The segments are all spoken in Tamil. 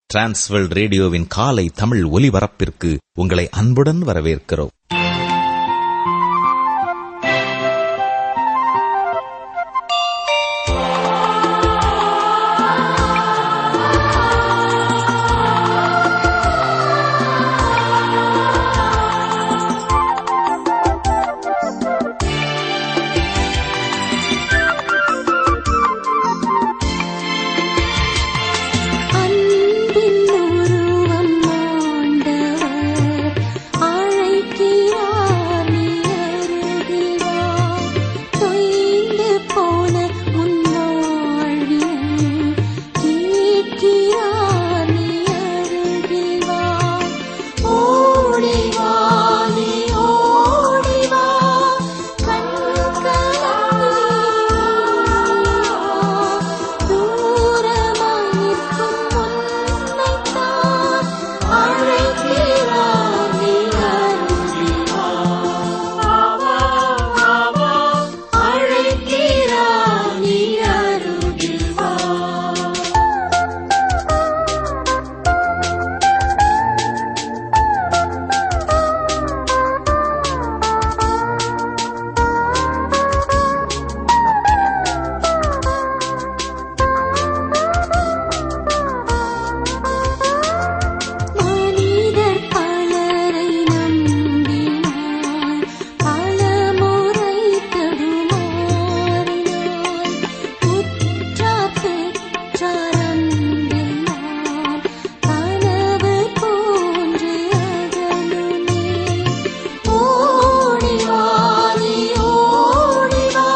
டிரான்ஸ்வர்ல்ட் ரேடியோவின் காலை தமிழ் ஒலிபரப்பிற்கு உங்களை அன்புடன் வரவேற்கிறோம் அன்பின் உருவம் ஆண்டவர் அழைக்கிறார் நீ அருகில் வா தொய்ந்து போன உன் வாழ்வினை கேட்கிறார் நீ அருகில் வா ஓடி வா நீ ஓடி வா கண்களால் தூரமாய் நிற்கும் உன்னைத்தான் அழைக்கிறார் நீ அருகில் வா. அழைக்கிறார் நீ அருகில் வா மனிதர் பலரை நம்பினார் பலமுறை தடுமாறினார் உற்றார் பெற்றார் அன்பினார் கனவு போன்று அகலுமே ஓடி வா நீ ஓடி வா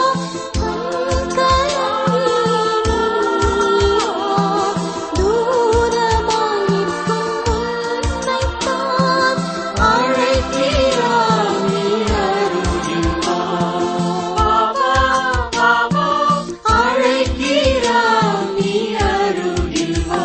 தூரமாய் நிற்கும் உன்னைத்தான் அழைக்கிறார் நீ அருகில் வா. அழைக்கிறார் நீ அருகில் வா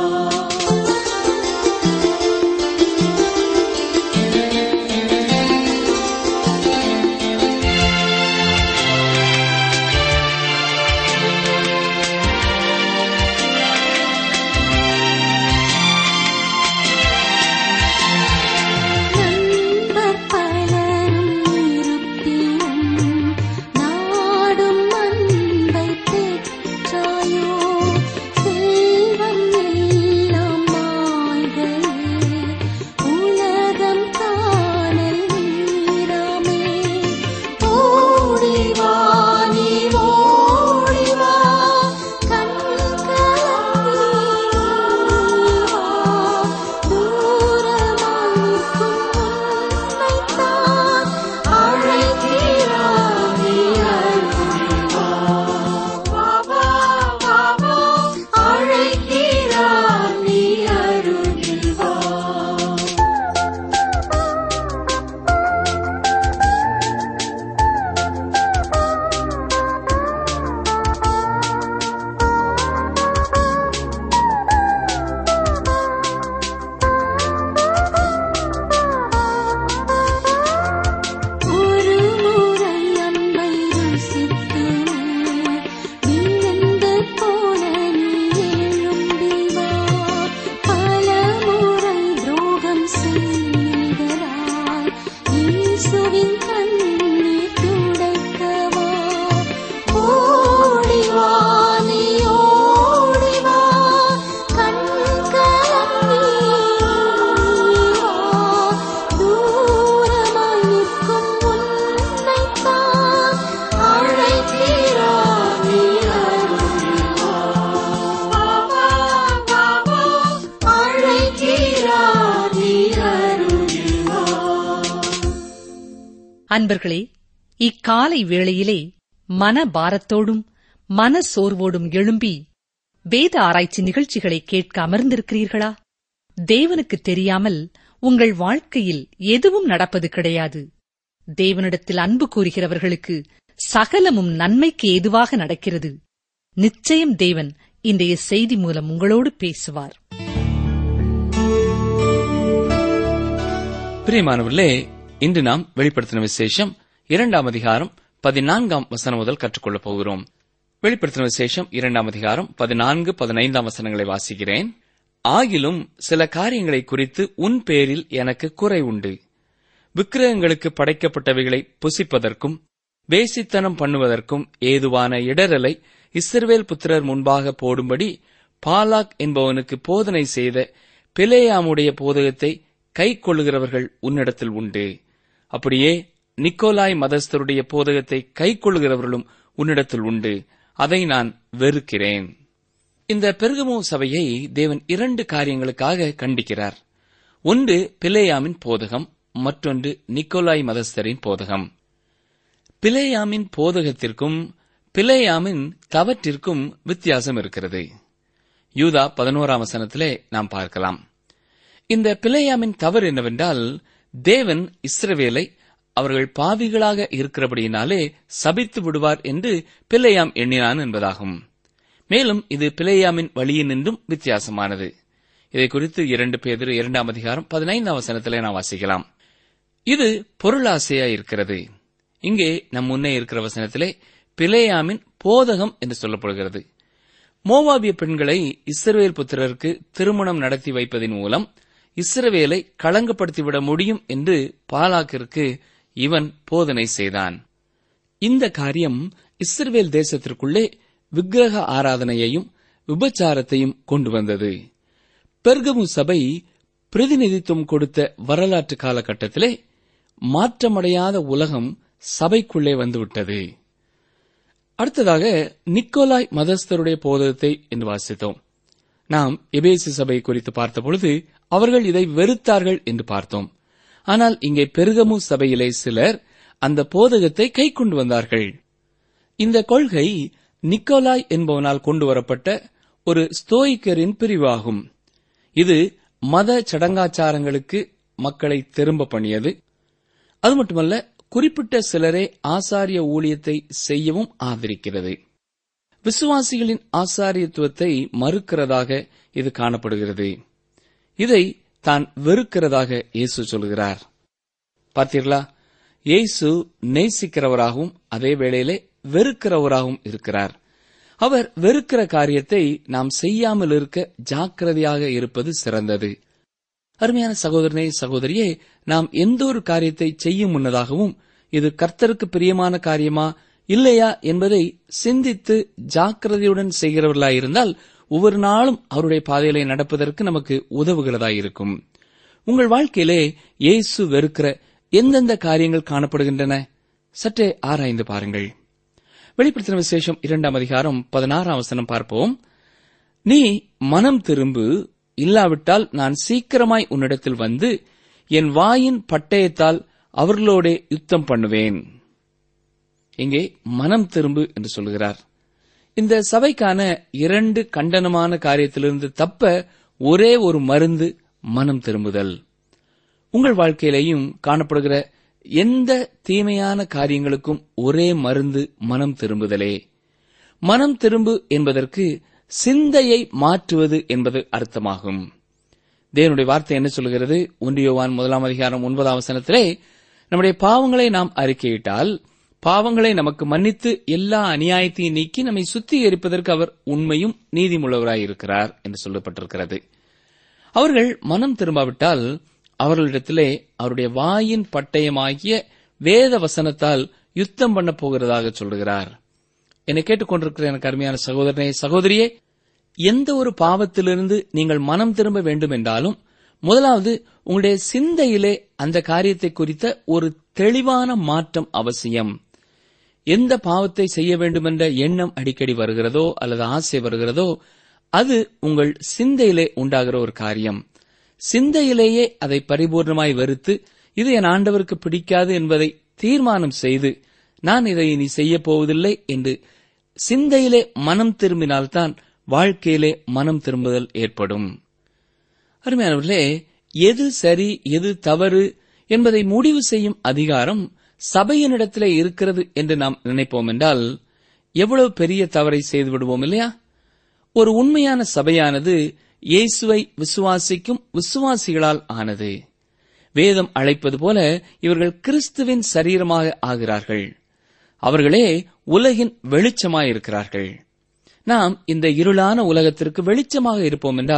நண்பர் பலரும் இருப்பினும் நாடும் அன்பை பெற்றாயோ செல்வம் எல்லாம் மாய்களே உலகம் காணல் நீராமே ஓடி வா நீ ஓடி வா அழைக்கிறார் நீ அருகில் வா ஒரு முறை அன்பை ருசித்துமே விழுந்து போன நீ எழும்பி வா பல முறை துரோகம் செய்ததால் இயேசுவின் கண்ணீர் துடைக்கவா ஓடி வா நீ ஓடி வா தூரமாய் நிற்கும் உன்னைத்தான் அழைக்கிறார் நீ அருகில் வா. அழைக்கிறார் நீ அருகில் வா அன்பர்களே இக்காலை வேளையிலே மன பாரத்தோடும் மன சோர்வோடும் எழும்பி வேத ஆராய்ச்சி நிகழ்ச்சிகளை கேட்க அமர்ந்திருக்கிறீர்களா தேவனுக்கு தெரியாமல் உங்கள் வாழ்க்கையில் எதுவும் நடப்பது கிடையாது தேவனிடத்தில் அன்பு கூறுகிறவர்களுக்கு சகலமும் நன்மைக்கு ஏதுவாக நடக்கிறது நிச்சயம் தேவன் இன்றைய செய்தி மூலம் உங்களோடு பேசுவார் பிரியமானவர்களே இன்று நாம் வெளிப்படுத்தின விசேஷம் இரண்டாம் அதிகாரம் பதினான்காம் வசனம் முதல் கற்றுக்கொள்ளப் போகிறோம் வெளிப்படுத்தின விசேஷம் இரண்டாம் அதிகாரம் பதினான்கு பதினைந்தாம் வசனங்களை வாசிக்கிறேன் ஆகிலும் சில காரியங்களை குறித்து உன் பேரில் எனக்கு குறை உண்டு விக்கிரகங்களுக்கு படைக்கப்பட்டவைகளை புசிப்பதற்கும் வேசித்தனம் பண்ணுவதற்கும் ஏதுவான இடரலை இஸ்ரவேல் புத்திரர் முன்பாக போடும்படி பாலாக் என்பவனுக்கு போதனை செய்த பிலேயாமுடைய போதகத்தை கை கொள்ளுகிறவர்கள் உன்னிடத்தில் உண்டு அப்படியே நிக்கோலாய் மதஸ்தருடைய போதகத்தை கை கொள்ளுகிறவர்களும் உன்னிடத்தில் உண்டு அதை நான் வெறுக்கிறேன் இந்த பெருகமோ சபையை தேவன் இரண்டு காரியங்களுக்காக கண்டிக்கிறார் ஒன்று பிலேயாமின் போதகம் மற்றொன்று நிக்கோலாய் மதஸ்தரின் போதகம் பிலேயாமின் போதகத்திற்கும் பிலேயாமின் தவற்றிற்கும் வித்தியாசம் இருக்கிறது யூதா பதினோராம் வசனத்திலே நாம் பார்க்கலாம் இந்த பிலேயாமின் தவறு என்னவென்றால் தேவன் இஸ்ரவேலை அவர்கள் பாவிகளாக இருக்கிறபடியினாலே சபித்து விடுவார் என்று பிலேயாம் எண்ணினான் என்பதாகும் மேலும் இது பிலேயாமின் வழியினின்றும் வித்தியாசமானது இதை குறித்து இரண்டு பேர் இரண்டாம் அதிகாரம் பதினைந்தாம் வசனத்திலே நாம் வாசிக்கலாம் இது பொருளாசையா இருக்கிறது இங்கே நம் முன்னே இருக்கிற வசனத்திலே பிலேயாமின் போதகம் என்று சொல்லப்படுகிறது மோவாபிய பெண்களை இஸ்ரவேல் புத்திரருக்கு திருமணம் நடத்தி வைப்பதின் மூலம் இஸ்ரவேலை களங்கப்படுத்திவிட முடியும் என்று பாலாக்கிற்கு இவன் போதனை செய்தான் இந்த காரியம் இஸ்ரவேல் தேசத்திற்குள்ளே விக்கிரக ஆராதனையையும் விபச்சாரத்தையும் கொண்டு வந்தது பெர்கமு சபை பிரதிநிதித்துவம் கொடுத்த வரலாற்று காலகட்டத்திலே மாற்றமடையாத உலகம் சபைக்குள்ளே வந்துவிட்டது அடுத்ததாக நிக்கோலாய் மதஸ்தருடைய போதகத்தை என்று வாசித்தோம் நாம் எபேசு சபை குறித்து பார்த்தபொழுது அவர்கள் இதை வெறுத்தார்கள் என்று பார்த்தோம் ஆனால் இங்கே பெருகமு சபையிலே சிலர் அந்த போதகத்தை கை கொண்டு வந்தார்கள் இந்த கொள்கை நிக்கோலாய் என்பவனால் கொண்டு வரப்பட்ட ஒரு ஸ்தோயிக்கரின் பிரிவாகும் இது மத சடங்காச்சாரங்களுக்கு மக்களை திரும்ப பண்ணியது அது மட்டுமல்ல குறிப்பிட்ட சிலரே ஆசாரிய ஊழியத்தை செய்யவும் ஆதரிக்கிறது விசுவாசிகளின் ஆசாரியத்துவத்தை மறுக்கிறதாக இது காணப்படுகிறது இதை தான் வெறுக்கிறதாக இயேசு சொல்கிறார் பார்த்தீர்களா இயேசு நேசிக்கிறவராகவும் அதே வேளையிலே வெறுக்கிறவராகவும் இருக்கிறார் அவர் வெறுக்கிற காரியத்தை நாம் செய்யாமல் இருக்க ஜாக்கிரதையாக இருப்பது சிறந்தது அருமையான சகோதரனே சகோதரியே நாம் எந்த ஒரு காரியத்தை செய்யும் முன்னதாகவும் இது கர்த்தருக்கு பிரியமான காரியமா இல்லையா என்பதை சிந்தித்து ஜாக்கிரதையுடன் செய்கிறவர்களாயிருந்தால் ஒவ்வொரு நாளும் அவருடைய பாதையிலே நடப்பதற்கு நமக்கு உதவுகிறதாயிருக்கும் உங்கள் வாழ்க்கையிலே இயேசு வெறுக்கிற எந்தெந்த காரியங்கள் காணப்படுகின்றன சற்றே ஆராய்ந்து பாருங்கள் வெளிப்படுத்தின விசேஷம் இரண்டாம் அதிகாரம் பதினாறாம் வசனம் பார்ப்போம் நீ மனம் திரும்பு இல்லாவிட்டால் நான் சீக்கிரமாய் உன்னிடத்தில் வந்து என் வாயின் பட்டயத்தால் அவர்களோடே யுத்தம் பண்ணுவேன் இங்கே மனம் திரும்பு என்று சொல்கிறார் இந்த சபைக்கான இரண்டு கண்டனமான காரியத்திலிருந்து தப்ப ஒரே ஒரு மருந்து மனம் திரும்புதல் உங்கள் வாழ்க்கையிலேயும் காணப்படுகிற எந்த தீமையான காரியங்களுக்கும் ஒரே மருந்து மனம் திரும்புதலே மனம் திரும்பு என்பதற்கு சிந்தையை மாற்றுவது என்பது அர்த்தமாகும் தேவனுடைய வார்த்தை என்ன சொல்கிறது ஒன்றியோவான் முதலாம் அதிகாரம் ஒன்பதாம் வசனத்திலே நம்முடைய பாவங்களை நாம் அறிக்கையிட்டால் பாவங்களை நமக்கு மன்னித்து எல்லா அநியாயத்தையும் நீக்கி நம்மை சுத்திகரிப்பதற்கு அவர் உண்மையும் நீதிமுள்ளவராயிருக்கிறார் என்று சொல்லப்பட்டிருக்கிறது அவர்கள் மனம் திரும்பாவிட்டால் அவர்களிடத்திலே அவருடைய வாயின் பட்டயமாகிய வேத வசனத்தால் யுத்தம் பண்ண போகிறதாக சொல்கிறார் என்னை கேட்டுக்கொண்டிருக்கிற எனக்கு அருமையான சகோதரனே சகோதரியே எந்த ஒரு பாவத்திலிருந்து நீங்கள் மனம் திரும்ப வேண்டும் என்றாலும் முதலாவது உங்களுடைய சிந்தையிலே அந்த காரியத்தை குறித்த ஒரு தெளிவான மாற்றம் அவசியம் எந்த பாவத்தை செய்ய வேண்டுமென்ற எண்ணம் அடிக்கடி வருகிறதோ அல்லது ஆசை வருகிறதோ அது உங்கள் சிந்தையிலே உண்டாகிற ஒரு காரியம் சிந்தையிலேயே அதை பரிபூர்ணமாய் வெறுத்து இது என் ஆண்டவருக்கு பிடிக்காது என்பதை தீர்மானம் செய்து நான் இதை இனி செய்யப் போவதில்லை என்று சிந்தையிலே மனம் திரும்பினால்தான் வாழ்க்கையிலே மனம் திரும்புதல் ஏற்படும் அருமையானவர்களே எது சரி எது தவறு என்பதை முடிவு செய்யும் அதிகாரம் சபையினிடத்திலே இருக்கிறது என்று நாம் நினைப்போம் என்றால் எவ்வளவு பெரிய தவறை செய்து விடுவோம் இல்லையா ஒரு உண்மையான சபையானது இயேசுவை விசுவாசிக்கும் விசுவாசிகளால் ஆனது வேதம் அழைப்பது போல இவர்கள் கிறிஸ்துவின் சரீரமாக ஆகிறார்கள் அவர்களே உலகின் வெளிச்சமாயிருக்கிறார்கள் நாம் இந்த இருளான உலகத்திற்கு வெளிச்சமாக இருப்போம் என்றால்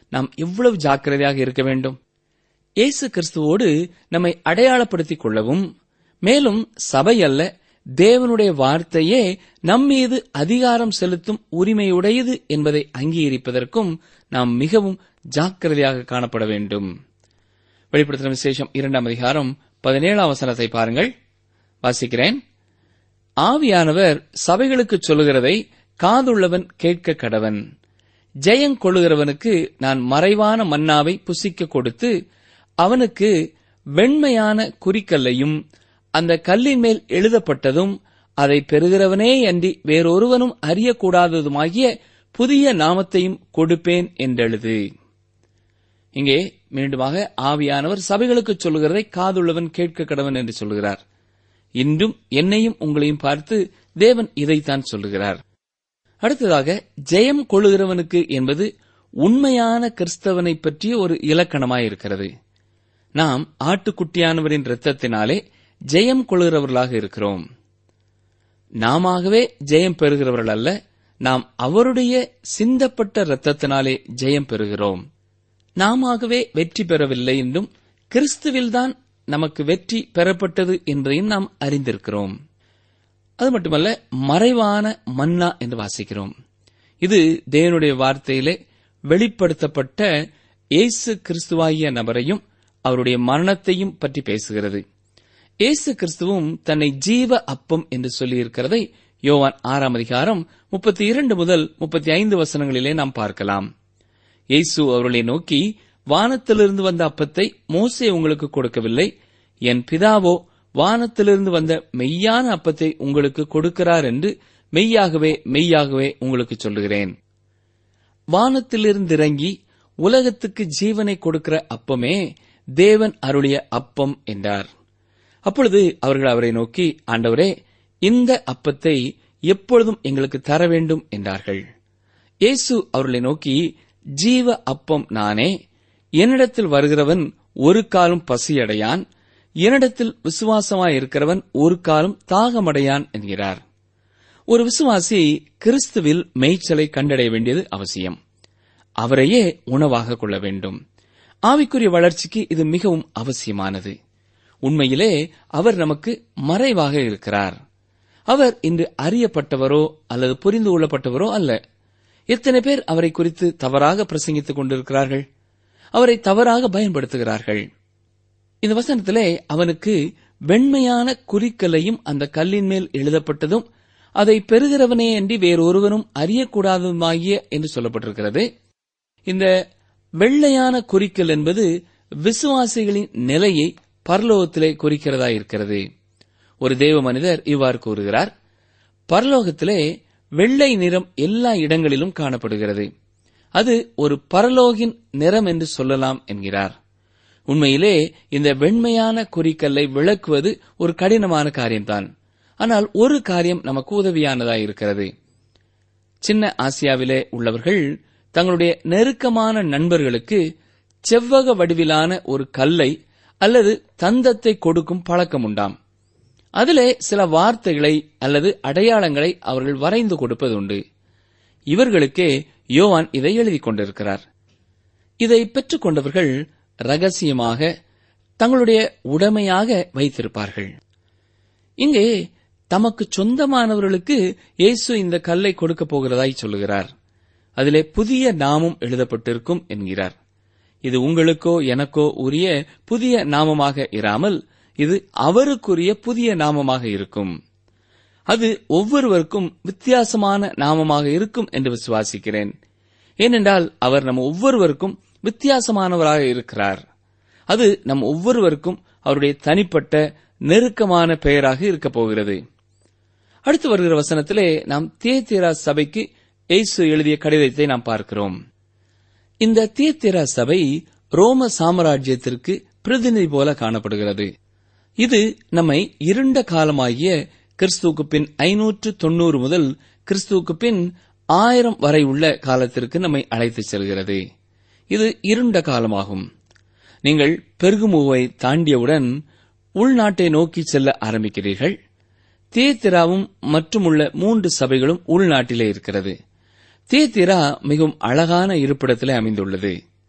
நாம் எவ்வளவு ஜாக்கிரதையாக இருக்க வேண்டும் இயேசு கிறிஸ்துவோடு நம்மை அடையாளப்படுத்திக் கொள்ளவும் மேலும் சபை அல்ல தேவனுடைய வார்த்தையே நம்மீது அதிகாரம் செலுத்தும் உரிமையுடையது என்பதை அங்கீகரிப்பதற்கும் நாம் மிகவும் ஜாக்கிரதையாக காணப்பட வேண்டும் வெளிப்படுத்தின விசேஷம் இரண்டாம் அதிகாரம் பதினேழாம் வசனத்தை பாருங்கள் வாசிக்கிறேன் ஆவியானவர் சபைகளுக்கு சொல்லுகிறதை காதுள்ளவன் கேட்க கடவன் ஜெயம் கொள்ளுகிறவனுக்கு நான் மறைவான மன்னாவை புசிக்க கொடுத்து அவனுக்கு வெண்மையான குறிக்கல்லையும் அந்த கல்லின் மேல் எழுதப்பட்டதும் அதை பெறுகிறவனே அன்றி வேறொருவனும் அறியக்கூடாததுமாகிய புதிய நாமத்தையும் கொடுப்பேன் என்றெழுது இங்கே மீண்டுமாக ஆவியானவர் சபைகளுக்கு சொல்லுகிறதை காதுள்ளவன் கேட்க கடவன் என்று சொல்லுகிறார் இன்றும் என்னையும் உங்களையும் பார்த்து தேவன் இதைத்தான் சொல்லுகிறார் அடுத்ததாக ஜெயம் கொள்ளுகிறவனுக்கு என்பது உண்மையான கிறிஸ்தவனை பற்றிய ஒரு இலக்கணமாயிருக்கிறது நாம் ஆட்டுக்குட்டியானவரின் இரத்தத்தினாலே ஜெயம் கொள்கிறவர்களாக இருக்கிறோம் நாமவே ஜெயம் பெறுகிறவர்கள் அல்ல நாம் அவருடைய சிந்தப்பட்ட இரத்தத்தினாலே ஜெயம் பெறுகிறோம் நாமவே வெற்றி பெறவில்லை என்றும் கிறிஸ்துவில்தான் நமக்கு வெற்றி பெறப்பட்டது என்பதையும் நாம் அறிந்திருக்கிறோம் அது மட்டுமல்ல மறைவான மன்னா என்று வாசிக்கிறோம் இது தேவனுடைய வார்த்தையிலே வெளிப்படுத்தப்பட்ட இயேசு கிறிஸ்துவாகிய நபரையும் அவருடைய மரணத்தையும் பற்றி பேசுகிறது இயேசு கிறிஸ்துவும் தன்னை ஜீவ அப்பம் என்று சொல்லியிருக்கிறதை யோவான் ஆறாம் அதிகாரம் முப்பத்தி இரண்டு முதல் முப்பத்தி ஐந்து வசனங்களிலே நாம் பார்க்கலாம் இயேசு அவர்களை நோக்கி வானத்திலிருந்து வந்த அப்பத்தை மோசே உங்களுக்கு கொடுக்கவில்லை என் பிதாவோ வானத்திலிருந்து வந்த மெய்யான அப்பத்தை உங்களுக்கு கொடுக்கிறார் என்று மெய்யாகவே மெய்யாகவே உங்களுக்கு சொல்லுகிறேன் வானத்திலிருந்து இறங்கி உலகத்துக்கு ஜீவனை கொடுக்கிற அப்பமே தேவன் அருளிய அப்பம் என்றார் அப்பொழுது அவர்கள் அவரை நோக்கி ஆண்டவரே இந்த அப்பத்தை எப்பொழுதும் எங்களுக்கு தர வேண்டும் என்றார்கள் இயேசு அவர்களை நோக்கி ஜீவ அப்பம் நானே என்னிடத்தில் வருகிறவன் ஒரு காலம் பசியடையான் என்னிடத்தில் விசுவாசமாயிருக்கிறவன் ஒரு காலம் தாகமடையான் என்கிறார் ஒரு விசுவாசி கிறிஸ்துவில் மேய்ச்சலை கண்டடைய வேண்டியது அவசியம் அவரையே உணவாக கொள்ள வேண்டும் ஆவிக்குரிய வளர்ச்சிக்கு இது மிகவும் அவசியமானது உண்மையிலே அவர் நமக்கு மறைவாக இருக்கிறார் அவர் இன்று அறியப்பட்டவரோ அல்லது புரிந்து கொள்ளப்பட்டவரோ அல்ல எத்தனை பேர் அவரை குறித்து தவறாக பிரசங்கித்துக் கொண்டிருக்கிறார்கள் அவரை தவறாக பயன்படுத்துகிறார்கள் இந்த வசனத்திலே அவனுக்கு வெண்மையான குறிக்கல்லையும் அந்த கல்லின் மேல் எழுதப்பட்டதும் அதை பெறுகிறவனே அன்றி வேறொருவனும் அறியக்கூடாததுமாகிய என்று சொல்லப்பட்டிருக்கிறது இந்த வெள்ளையான குறிக்கல் என்பது விசுவாசிகளின் நிலையை பரலோகத்திலே குறிக்கிறதா இருக்கிறது ஒரு தேவ மனிதர் இவ்வாறு கூறுகிறார் பரலோகத்திலே வெள்ளை நிறம் எல்லா இடங்களிலும் காணப்படுகிறது அது ஒரு பரலோகின் நிறம் என்று சொல்லலாம் என்கிறார் உண்மையிலே இந்த வெண்மையான குறிக்கல்லை விளக்குவது ஒரு கடினமான காரியம்தான் ஆனால் ஒரு காரியம் நமக்கு உதவியானதாய் இருக்கிறது சின்ன ஆசியாவிலே உள்ளவர்கள் தங்களுடைய நெருக்கமான நண்பர்களுக்கு செவ்வக வடிவிலான ஒரு கல்லை அல்லது தந்தத்தை கொடுக்கும் பழக்கம் உண்டாம் அதிலே சில வார்த்தைகளை அல்லது அடையாளங்களை அவர்கள் வரைந்து கொடுப்பதுண்டு இவர்களுக்கே யோவான் இதை எழுதிக் கொண்டிருக்கிறார் இதை பெற்றுக் கொண்டவர்கள் ரகசியமாக தங்களுடைய உடைமையாக வைத்திருப்பார்கள் இங்கே தமக்கு சொந்தமானவர்களுக்கு இயேசு இந்த கல்லை கொடுக்கப் போகிறதாய் சொல்லுகிறார் அதிலே புதிய நாமம் எழுதப்பட்டிருக்கும் என்கிறார் இது உங்களுக்கோ எனக்கோ உரிய புதிய நாமமாக இராமல் இது அவருக்குரிய புதிய நாமமாக இருக்கும் அது ஒவ்வொருவருக்கும் வித்தியாசமான நாமமாக இருக்கும் என்று விசுவாசிக்கிறேன் ஏனென்றால் அவர் நம் ஒவ்வொருவருக்கும் வித்தியாசமானவராக இருக்கிறார் அது நம் ஒவ்வொருவருக்கும் அவருடைய தனிப்பட்ட நெருக்கமான பெயராக இருக்கப் போகிறது அடுத்து வருகிற வசனத்திலே நாம் தியேத்திரா சபைக்கு இயேசு எழுதிய கடிதத்தை நாம் பார்க்கிறோம் இந்த தியேத்திரா சபை ரோம சாம்ராஜ்யத்திற்கு பிரதிநிதி போல காணப்படுகிறது இது நம்மை இருண்ட காலமாகிய கிறிஸ்துவுக்கு பின் ஐநூற்று தொன்னூறு முதல் கிறிஸ்துவுக்கு பின் ஆயிரம் வரை உள்ள காலத்திற்கு நம்மை அழைத்துச் செல்கிறது இது இருண்ட காலமாகும் நீங்கள் பெருகுமுவை தாண்டியவுடன் உள்நாட்டை நோக்கி செல்ல ஆரம்பிக்கிறீர்கள் தேத்திராவும் மற்றும் உள்ள மூன்று சபைகளும் உள்நாட்டிலே இருக்கிறது தேத்திரா மிகவும் அழகான இருப்பிடத்திலே அமைந்துள்ளது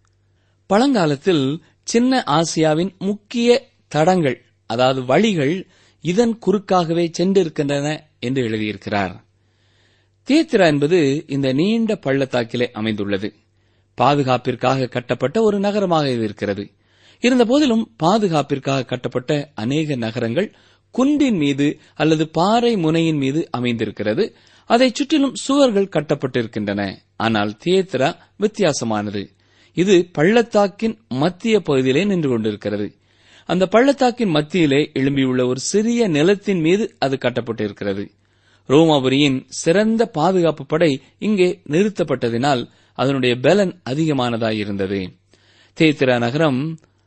பழங்காலத்தில் சின்ன ஆசியாவின் முக்கிய தடங்கள் அதாவது வழிகள் இதன் குறுக்காகவே சென்றிருக்கின்றன என்று எழுதியிருக்கிறார் தியேத்திரா என்பது இந்த நீண்ட பள்ளத்தாக்கிலே அமைந்துள்ளது பாதுகாப்பிற்காக கட்டப்பட்ட ஒரு நகரமாக இது இருக்கிறது இருந்தபோதிலும் பாதுகாப்பிற்காக கட்டப்பட்ட அநேக நகரங்கள் குன்றின் மீது அல்லது பாறை முனையின் மீது அமைந்திருக்கிறது அதைச் சுற்றிலும் சுவர்கள் கட்டப்பட்டிருக்கின்றன ஆனால் தியேத்திரா வித்தியாசமானது இது பள்ளத்தாக்கின் மத்திய பகுதியிலே நின்று கொண்டிருக்கிறது அந்த பள்ளத்தாக்கின் மத்தியிலே எழும்பியுள்ள ஒரு சிறிய நிலத்தின் மீது அது கட்டப்பட்டிருக்கிறது ரோமாபுரியின் சிறந்த பாதுகாப்பு படை இங்கே நிறுத்தப்பட்டதினால் அதனுடைய பலன் அதிகமானதாயிருந்தது தேத்திரா நகரம்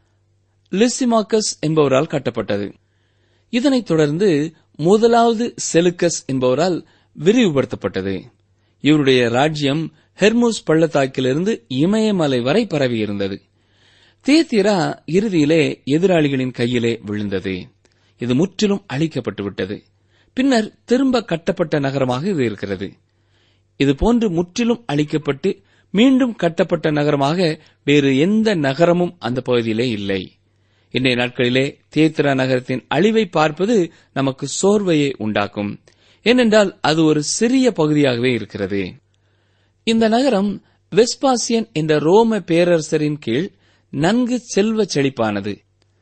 லிசிமாக்கஸ் என்பவரால் கட்டப்பட்டது இதனைத் தொடர்ந்து முதலாவது செலுக்கஸ் என்பவரால் விரிவுபடுத்தப்பட்டது இவருடைய ராஜ்யம் ஹெர்மூஸ் பள்ளத்தாக்கிலிருந்து இமயமலை வரை பரவியிருந்தது தேத்திரா இறுதியிலே எதிராளிகளின் கையிலே விழுந்தது இது முற்றிலும் அழிக்கப்பட்டு விட்டது பின்னர் திரும்ப கட்டப்பட்ட நகரமாக இது இருக்கிறது இது போன்று முற்றிலும் அழிக்கப்பட்டு மீண்டும் கட்டப்பட்ட நகரமாக வேறு எந்த நகரமும் அந்த பகுதியிலே இல்லை இன்றைய நாட்களிலே தேத்திரா நகரத்தின் அழிவை பார்ப்பது நமக்கு சோர்வையை உண்டாக்கும் ஏனென்றால் அது ஒரு சிறிய பகுதியாகவே இருக்கிறது இந்த நகரம் வெஸ்பாசியன் என்ற ரோம பேரரசரின் கீழ் நன்கு செல்வ செழிப்பானது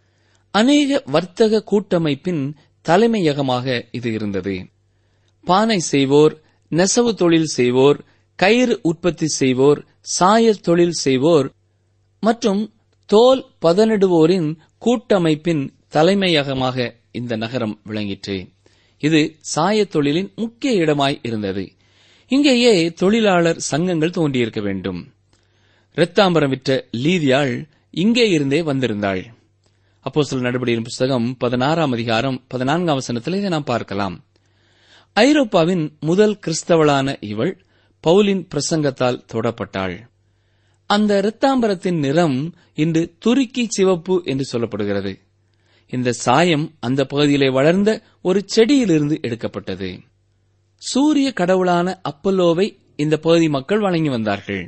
அநேக வர்த்தக கூட்டமைப்பின் தலைமையகமாக இது இருந்தது பானை செய்வோர் நெசவு தொழில் செய்வோர் கயிறு உற்பத்தி செய்வோர் சாயத் தொழில் செய்வோர் மற்றும் தோல் பதனிடுவோரின் கூட்டமைப்பின் தலைமையகமாக இந்த நகரம் விளங்கிற்று இது சாயத் தொழிலின் முக்கிய இடமாய் இருந்தது இங்கேயே தொழிலாளர் சங்கங்கள் தோன்றியிருக்க வேண்டும் இரத்தாம்பரம் விற்ற லீதியாள் இங்கே இருந்தே வந்திருந்தாள் அப்போ சில நடவடிக்கையின் புஸ்தகம் பதினாறாம் அதிகாரம் பதினான்காம் வசனத்தில் இதை நாம் பார்க்கலாம் ஐரோப்பாவின் முதல் கிறிஸ்தவளான இவள் பவுலின் பிரசங்கத்தால் தொடப்பட்டாள் அந்த இரத்தாம்பரத்தின் நிறம் இன்று துருக்கி சிவப்பு என்று சொல்லப்படுகிறது இந்த சாயம் அந்த பகுதியிலே வளர்ந்த ஒரு செடியிலிருந்து எடுக்கப்பட்டது சூரிய கடவுளான அப்பல்லோவை இந்த பகுதி மக்கள் வணங்கி வந்தார்கள்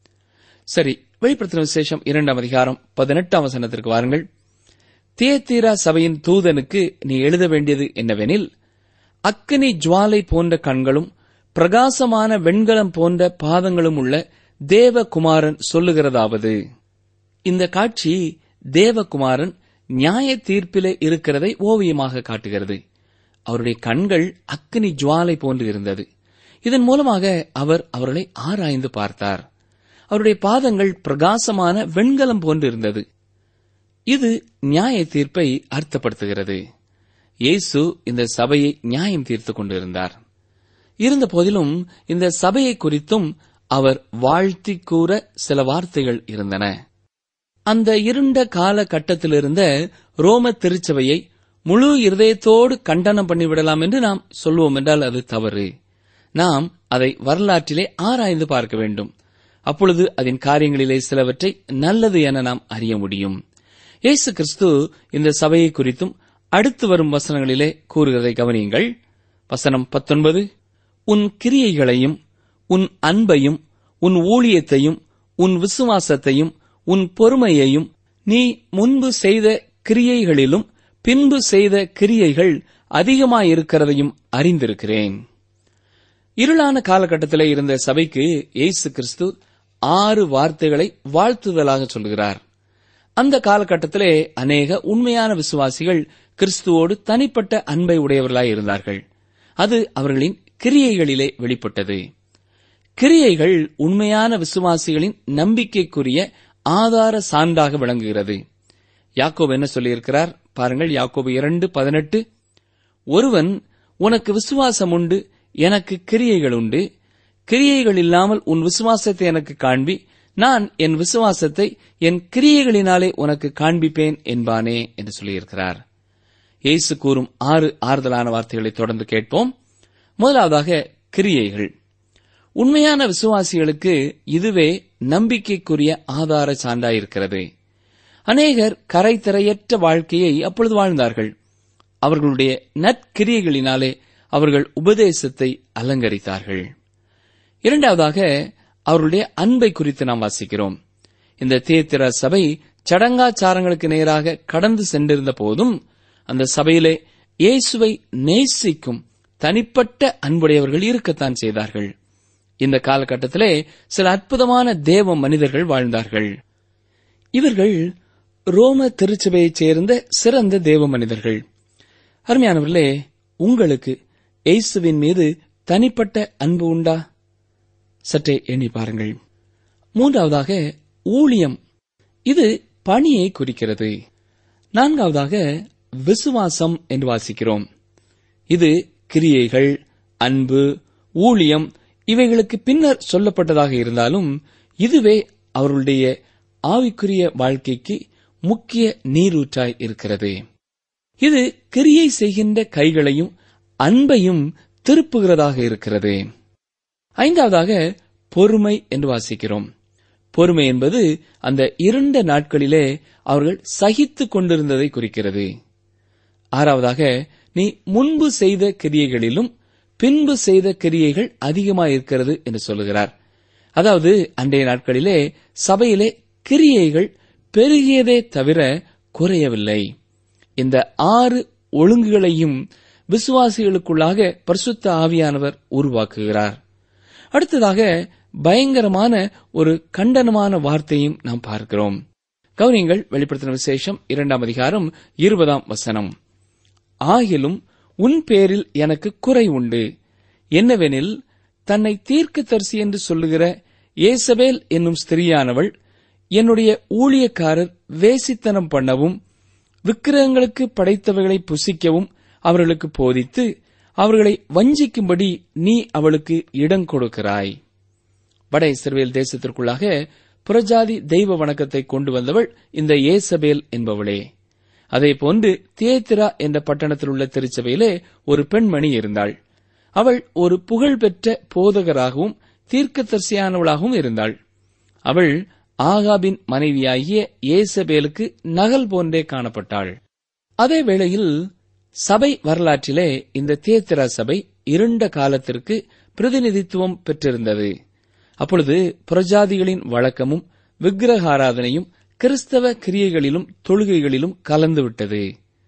சரி வெளிப்படுத்தின விசேஷம் இரண்டாம் அதிகாரம் பதினெட்டாம் வசனத்திற்கு வாருங்கள் தியத்தீரா சபையின் தூதனுக்கு நீ எழுத வேண்டியது என்னவெனில் அக்கினி ஜுவாலை போன்ற கண்களும் பிரகாசமான வெண்கலம் போன்ற பாதங்களும் உள்ள தேவகுமாரன் சொல்லுகிறதாவது இந்த காட்சி தேவகுமாரன் நியாய தீர்ப்பிலே இருக்கிறதை ஓவியமாக காட்டுகிறது அவருடைய கண்கள் அக்கினி ஜுவாலை போன்று இருந்தது இதன் மூலமாக அவர் அவர்களை ஆராய்ந்து பார்த்தார் அவருடைய பாதங்கள் பிரகாசமான வெண்கலம் போன்று இருந்தது இது நியாய தீர்ப்பை அர்த்தப்படுத்துகிறது இயேசு இந்த சபையை நியாயம் தீர்த்துக் கொண்டிருந்தார் இருந்த போதிலும் இந்த சபையை குறித்தும் அவர் வாழ்த்தி கூற சில வார்த்தைகள் இருந்தன அந்த இருண்ட காலகட்டத்திலிருந்த ரோம திருச்சபையை முழு இருதயத்தோடு கண்டனம் பண்ணிவிடலாம் என்று நாம் சொல்வோம் என்றால் அது தவறு நாம் அதை வரலாற்றிலே ஆராய்ந்து பார்க்க வேண்டும் அப்பொழுது அதன் காரியங்களிலே சிலவற்றை நல்லது என நாம் அறிய முடியும் இயேசு கிறிஸ்து இந்த சபையை குறித்தும் அடுத்து வரும் வசனங்களிலே கூறுகிறதை கவனியுங்கள் வசனம் பத்தொன்பது உன் கிரியைகளையும் உன் அன்பையும் உன் ஊழியத்தையும் உன் விசுவாசத்தையும் உன் பொறுமையையும் நீ முன்பு செய்த கிரியைகளிலும் பின்பு செய்த கிரியைகள் அதிகமாயிருக்கிறதையும் அறிந்திருக்கிறேன் இருளான காலகட்டத்திலே இருந்த சபைக்கு இயேசு கிறிஸ்து ஆறு வார்த்தைகளை வாழ்த்துதலாக சொல்கிறார் அந்த காலகட்டத்திலே அநேக உண்மையான விசுவாசிகள் கிறிஸ்துவோடு தனிப்பட்ட அன்பை உடையவர்களாய் இருந்தார்கள் அது அவர்களின் கிரியைகளிலே வெளிப்பட்டது கிரியைகள் உண்மையான விசுவாசிகளின் நம்பிக்கைக்குரிய ஆதார சான்றாக விளங்குகிறது யாக்கோபு என்ன சொல்லியிருக்கிறார் பாருங்கள் யாக்கோபு இரண்டு பதினெட்டு ஒருவன் உனக்கு விசுவாசம் உண்டு எனக்கு கிரியைகள் உண்டு கிரியைகள் இல்லாமல் உன் விசுவாசத்தை எனக்கு காண்பி நான் என் விசுவாசத்தை என் கிரியைகளினாலே உனக்கு காண்பிப்பேன் என்பானே என்று சொல்லியிருக்கிறார் இயேசு கூறும் ஆறு ஆறுதலான வார்த்தைகளை தொடர்ந்து கேட்போம் முதலாவதாக கிரியைகள் உண்மையான விசுவாசிகளுக்கு இதுவே நம்பிக்கைக்குரிய ஆதார சான்றாயிருக்கிறது அநேகர் கரைத்திரையற்ற வாழ்க்கையை அப்பொழுது வாழ்ந்தார்கள் அவர்களுடைய நற்கிரியைகளினாலே அவர்கள் உபதேசத்தை அலங்கரித்தார்கள் இரண்டாவதாக அவர்களுடைய அன்பை குறித்து நாம் வாசிக்கிறோம் இந்த தேத்திர சபை சடங்காச்சாரங்களுக்கு நேராக கடந்து சென்றிருந்த போதும் அந்த சபையிலே இயேசுவை நேசிக்கும் தனிப்பட்ட அன்புடையவர்கள் இருக்கத்தான் செய்தார்கள் இந்த காலகட்டத்திலே சில அற்புதமான தேவ மனிதர்கள் வாழ்ந்தார்கள் இவர்கள் ரோம திருச்சபையைச் சேர்ந்த சிறந்த தேவ மனிதர்கள் அருமையானவர்களே உங்களுக்கு இயேசுவின் மீது தனிப்பட்ட அன்பு உண்டா சற்றே எண்ணி பாருங்கள் மூன்றாவதாக ஊழியம் இது பணியை குறிக்கிறது நான்காவதாக விசுவாசம் என்று வாசிக்கிறோம் இது கிரியைகள் அன்பு ஊழியம் இவைகளுக்கு பின்னர் சொல்லப்பட்டதாக இருந்தாலும் இதுவே அவர்களுடைய ஆவிக்குரிய வாழ்க்கைக்கு முக்கிய நீரூற்றாய் இருக்கிறது இது கிரியை செய்கின்ற கைகளையும் அன்பையும் திருப்புகிறதாக இருக்கிறது ஐந்தாவதாக பொறுமை என்று வாசிக்கிறோம் பொறுமை என்பது அந்த இருண்ட நாட்களிலே அவர்கள் சகித்துக் கொண்டிருந்ததை குறிக்கிறது ஆறாவதாக நீ முன்பு செய்த கிரியைகளிலும் பின்பு செய்த கிரியைகள் அதிகமாயிருக்கிறது என்று சொல்லுகிறார் அதாவது அன்றைய நாட்களிலே சபையிலே கிரியைகள் பெருகியதே தவிர குறையவில்லை இந்த ஆறு ஒழுங்குகளையும் விசுவாசிகளுக்குள்ளாக பரிசுத்த ஆவியானவர் உருவாக்குகிறார் அடுத்ததாக பயங்கரமான ஒரு கண்டனமான வார்த்தையும் நாம் பார்க்கிறோம் கவனியங்கள் வெளிப்படுத்தின விசேஷம் இரண்டாம் அதிகாரம் இருபதாம் வசனம் ஆகிலும் உன் பேரில் எனக்கு குறை உண்டு என்னவெனில் தன்னை தீர்க்கதரிசி என்று சொல்லுகிற ஏசபேல் என்னும் ஸ்திரியானவள் என்னுடைய ஊழியக்காரர் வேசித்தனம் பண்ணவும் விக்கிரகங்களுக்கு படைத்தவைகளை புசிக்கவும் அவர்களுக்கு போதித்து அவர்களை வஞ்சிக்கும்படி நீ அவளுக்கு இடம் கொடுக்கிறாய் வட இஸ்ரவேல் தேசத்திற்குள்ளாக புறஜாதி தெய்வ வணக்கத்தை கொண்டு வந்தவள் இந்த ஏசபேல் என்பவளே அதே போன்று தியேத்திரா என்ற பட்டணத்தில் உள்ள திருச்சபையிலே ஒரு பெண்மணி இருந்தாள் அவள் ஒரு புகழ்பெற்ற போதகராகவும் தீர்க்கதரிசியானவளாகவும் இருந்தாள் அவள் ஆகாபின் மனைவியாகிய ஏசபேலுக்கு நகல் போன்றே காணப்பட்டாள் அதே வேளையில் சபை வரலாற்றிலே இந்த தேத்திரா சபை இருண்ட காலத்திற்கு பிரதிநிதித்துவம் பெற்றிருந்தது அப்பொழுது புறஜாதிகளின் வழக்கமும் விக்கிரகாராதனையும் கிறிஸ்தவ கிரியைகளிலும் தொழுகைகளிலும் கலந்துவிட்டது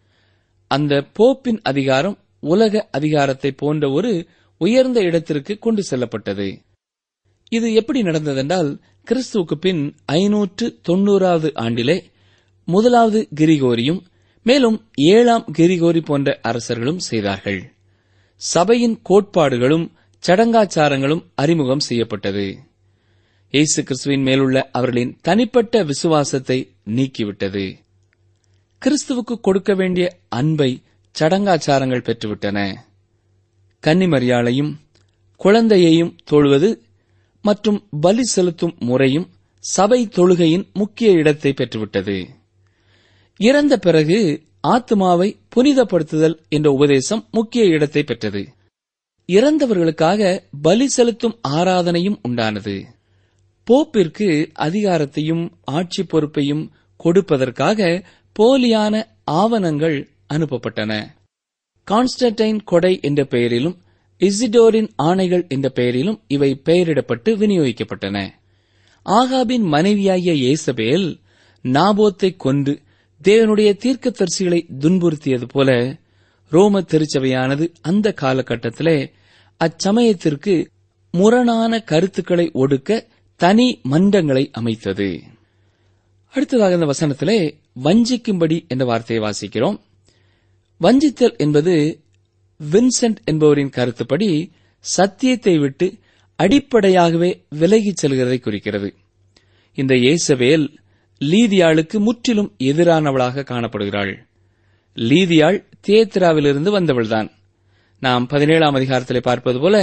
அந்த போப்பின் அதிகாரம் உலக அதிகாரத்தை போன்ற ஒரு உயர்ந்த இடத்திற்கு கொண்டு செல்லப்பட்டது இது எப்படி நடந்ததென்றால் கிறிஸ்துவுக்கு பின் ஐநூற்று தொன்னூறாவது ஆண்டிலே முதலாவது கிரிகோரியும் மேலும் ஏழாம் கிரிகோரி போன்ற அரசர்களும் செய்தார்கள் சபையின் கோட்பாடுகளும் சடங்காச்சாரங்களும் அறிமுகம் செய்யப்பட்டது இயேசு கிறிஸ்துவின் மேலுள்ள அவர்களின் தனிப்பட்ட விசுவாசத்தை நீக்கிவிட்டது கிறிஸ்துவுக்கு கொடுக்க வேண்டிய அன்பை சடங்காச்சாரங்கள் பெற்றுவிட்டன கன்னிமரியாளையும் குழந்தையையும் தொழுவது மற்றும் பலி செலுத்தும் முறையும் சபை தொழுகையின் முக்கிய இடத்தை பெற்றுவிட்டது இறந்த பிறகு ஆத்மாவை புனிதப்படுத்துதல் என்ற உபதேசம் முக்கிய இடத்தை பெற்றது இறந்தவர்களுக்காக பலி செலுத்தும் ஆராதனையும் உண்டானது போப்பிற்கு அதிகாரத்தையும் ஆட்சி பொறுப்பையும் கொடுப்பதற்காக போலியான ஆவணங்கள் அனுப்பப்பட்டன கான்ஸ்டன்டைன் கொடை என்ற பெயரிலும் இசிடோரின் ஆணைகள் என்ற பெயரிலும் இவை பெயரிடப்பட்டு விநியோகிக்கப்பட்டன ஆகாபின் மனைவியாகிய ஏசபேல் நாபோத்தை கொன்று தேவனுடைய தீர்க்கதரிசிகளை துன்புறுத்தியது போல ரோம திருச்சபையானது அந்த காலகட்டத்திலே அச்சமயத்திற்கு முரணான கருத்துக்களை ஒடுக்க தனி மன்றங்களை அமைத்தது அடுத்ததாக இந்த வசனத்திலே வஞ்சிக்கும்படி என்ற வார்த்தையை வாசிக்கிறோம் வஞ்சித்தல் என்பது வின்சென்ட் என்பவரின் கருத்துப்படி சத்தியத்தை விட்டு அடிப்படையாகவே விலகிச் செல்கிறதை குறிக்கிறது இந்த இயேசவேல் லீதியாளுக்கு முற்றிலும் எதிரானவளாக காணப்படுகிறாள் லீதியாள் தேத்ராவிலிருந்து வந்தவள்தான் நாம் பதினேழாம் அதிகாரத்திலே பார்ப்பது போல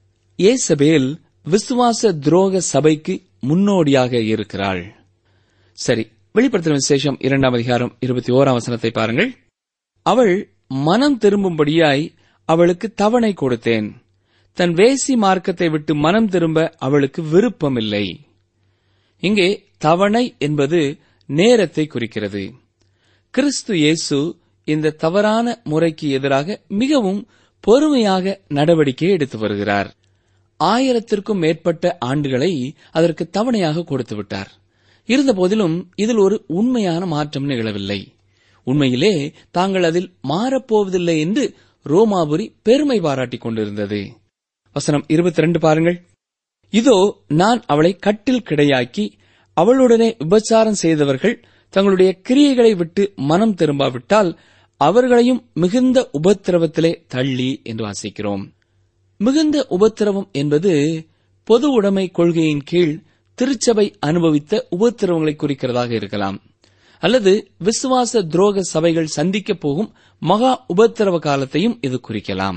ஏசபேல் விசுவாச துரோக சபைக்கு முன்னோடியாக இருக்கிறாள் சரி வெளிப்படுத்தின விசேஷம் இரண்டாம் அதிகாரம் இருபத்தி ஓராம் வசனத்தை பாருங்கள் அவள் மனம் திரும்பும்படியாய் அவளுக்கு தவணை கொடுத்தேன் தன் வேசி மார்க்கத்தை விட்டு மனம் திரும்ப அவளுக்கு விருப்பமில்லை இங்கே தவணை என்பது நேரத்தை குறிக்கிறது கிறிஸ்து இயேசு இந்த தவறான முறைக்கு எதிராக மிகவும் பொறுமையாக நடவடிக்கை எடுத்து வருகிறார் ஆயிரத்திற்கும் மேற்பட்ட ஆண்டுகளை அதற்கு தவணையாக கொடுத்து விட்டார் இருந்தபோதிலும் இதில் ஒரு உண்மையான மாற்றம் நிகழவில்லை உண்மையிலே தாங்கள் அதில் மாறப்போவதில்லை என்று ரோமாபுரி பெருமை பாராட்டிக் கொண்டிருந்தது வசனம் இருபத்தி ரெண்டு பாருங்கள் இதோ நான் அவளை கட்டில் கிடையாக்கி அவளுடனே விபச்சாரம் செய்தவர்கள் தங்களுடைய கிரியைகளை விட்டு மனம் திரும்பாவிட்டால் அவர்களையும் மிகுந்த உபத்திரவத்திலே தள்ளி என்று வாசிக்கிறோம் மிகுந்த உபத்திரவம் என்பது பொது உடைமை கொள்கையின் கீழ் திருச்சபை அனுபவித்த உபத்திரவங்களை குறிக்கிறதாக இருக்கலாம் அல்லது விசுவாச துரோக சபைகள் சந்திக்கப் போகும் மகா உபத்திரவ காலத்தையும் இது குறிக்கலாம்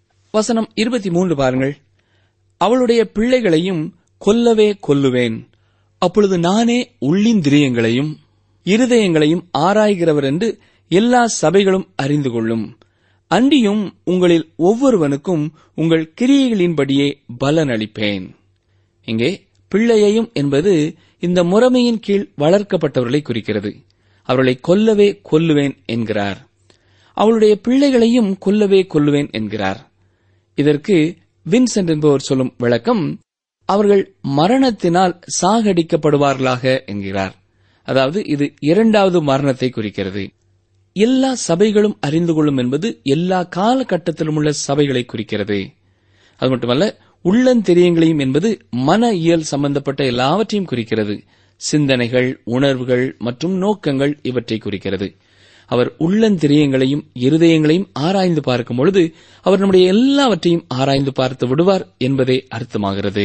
வசனம் இருபத்தி மூன்று பாருங்கள் அவளுடைய பிள்ளைகளையும் கொல்லவே கொல்லுவேன் அப்பொழுது நானே உள்ளிந்திரியங்களையும் இருதயங்களையும் ஆராய்கிறவர் என்று எல்லா சபைகளும் அறிந்து கொள்ளும் அன்றியும் உங்களில் ஒவ்வொருவனுக்கும் உங்கள் கிரியைகளின்படியே பலன் அளிப்பேன் இங்கே பிள்ளையையும் என்பது இந்த முறைமையின் கீழ் வளர்க்கப்பட்டவர்களை குறிக்கிறது அவர்களை கொல்லவே கொல்லுவேன் என்கிறார் அவளுடைய பிள்ளைகளையும் கொல்லவே கொல்லுவேன் என்கிறார் இதற்கு வின்சென்ட் என்பவர் சொல்லும் விளக்கம் அவர்கள் மரணத்தினால் சாகடிக்கப்படுவார்களாக என்கிறார் அதாவது இது இரண்டாவது மரணத்தை குறிக்கிறது எல்லா சபைகளும் அறிந்து கொள்ளும் என்பது எல்லா காலகட்டத்திலும் உள்ள சபைகளை குறிக்கிறது அது மட்டுமல்ல உள்ளந்தெரியங்களையும் என்பது மன இயல் சம்பந்தப்பட்ட எல்லாவற்றையும் குறிக்கிறது சிந்தனைகள் உணர்வுகள் மற்றும் நோக்கங்கள் இவற்றை குறிக்கிறது அவர் உள்ளந்தெரியங்களையும் இருதயங்களையும் ஆராய்ந்து பார்க்கும் பொழுது அவர் நம்முடைய எல்லாவற்றையும் ஆராய்ந்து பார்த்து விடுவார் என்பதே அர்த்தமாகிறது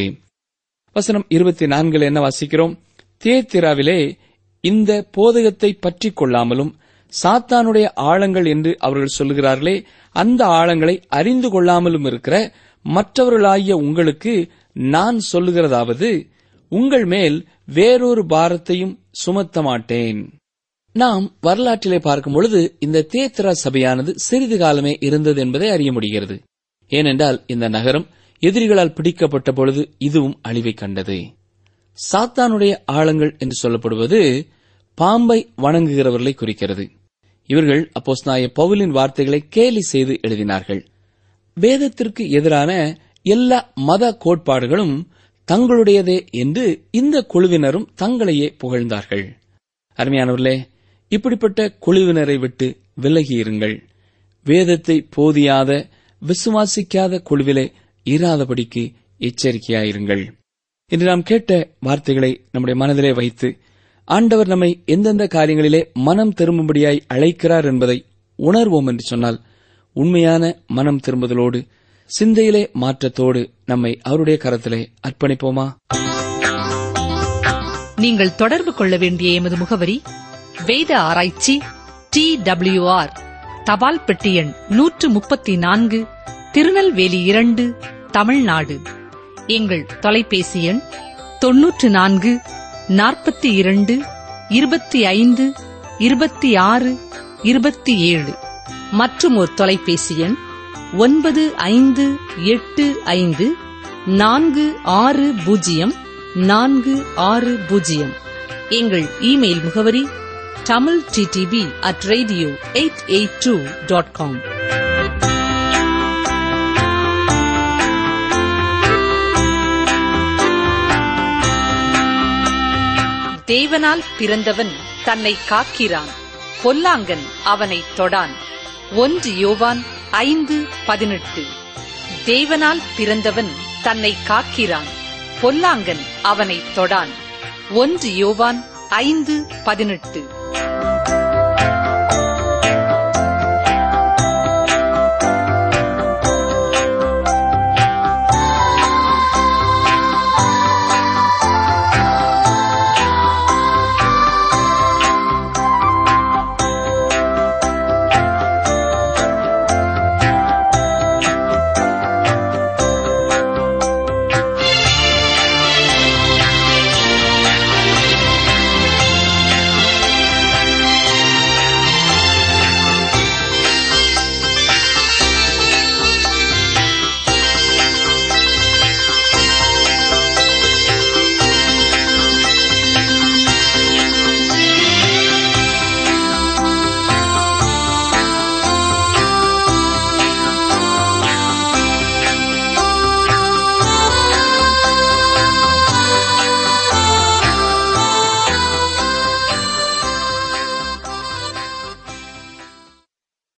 வசனம் இருபத்தி நான்கில் என்ன வாசிக்கிறோம் தேத்திராவிலே இந்த போதகத்தை பற்றிக் கொள்ளாமலும் சாத்தானுடைய ஆழங்கள் என்று அவர்கள் சொல்லுகிறார்களே அந்த ஆழங்களை அறிந்து கொள்ளாமலும் இருக்கிற மற்றவர்களாகிய உங்களுக்கு நான் சொல்லுகிறதாவது உங்கள் மேல் வேறொரு பாரத்தையும் சுமத்த மாட்டேன் நாம் வரலாற்றிலே பார்க்கும் பொழுது இந்த தேத்திரா சபையானது சிறிது காலமே இருந்தது என்பதை அறிய முடிகிறது ஏனென்றால் இந்த நகரம் எதிரிகளால் பிடிக்கப்பட்ட பொழுது இதுவும் அழிவை கண்டது சாத்தானுடைய ஆழங்கள் என்று சொல்லப்படுவது பாம்பை வணங்குகிறவர்களை குறிக்கிறது இவர்கள் அப்போஸ்நாய பவுலின் வார்த்தைகளை கேலி செய்து எழுதினார்கள் வேதத்திற்கு எதிரான எல்லா மத கோட்பாடுகளும் தங்களுடையதே என்று இந்த குழுவினரும் தங்களையே புகழ்ந்தார்கள் அருமையானவர்களே இப்படிப்பட்ட குழுவினரை விட்டு விலகியிருங்கள் வேதத்தை போதியாத விசுவாசிக்காத குழுவிலே இராதபடிக்கு எச்சரிக்கையாயிருங்கள் இன்று நாம் கேட்ட வார்த்தைகளை நம்முடைய மனதிலே வைத்து ஆண்டவர் நம்மை எந்தெந்த காரியங்களிலே மனம் திரும்பும்படியாய் அழைக்கிறார் என்பதை உணர்வோம் என்று சொன்னால் உண்மையான மனம் திரும்புதலோடு சிந்தையிலே மாற்றத்தோடு நம்மை அவருடைய கரத்திலே அர்ப்பணிப்போமா நீங்கள் தொடர்பு கொள்ள வேண்டிய எமது முகவரி வேத ஆராய்ச்சி டி ஆர் தபால் பெட்டி எண் நூற்று முப்பத்தி நான்கு திருநெல்வேலி இரண்டு தமிழ்நாடு எங்கள் தொலைபேசி எண் தொன்னூற்று நான்கு நாற்பத்தி இரண்டு இருபத்தி ஐந்து இருபத்தி ஆறு இருபத்தி ஏழு மற்றும் ஒரு தொலைபேசி எண் ஒன்பது ஐந்து எட்டு ஐந்து நான்கு ஆறு பூஜ்ஜியம் நான்கு ஆறு பூஜ்ஜியம் எங்கள் இமெயில் முகவரி Tamil DTP at radio eight eight two dot com தேவனால் பிறந்தவன் தன்னை காக்கிறான் பொல்லாங்கன் அவனை தொடான் ஒன்று யோவான் ஐந்து பதினெட்டு தேவனால் பிறந்தவன் தன்னை காக்கிறான் பொல்லாங்கன் அவனை தொடான் ஒன்று யோவான் ஐந்து பதினெட்டு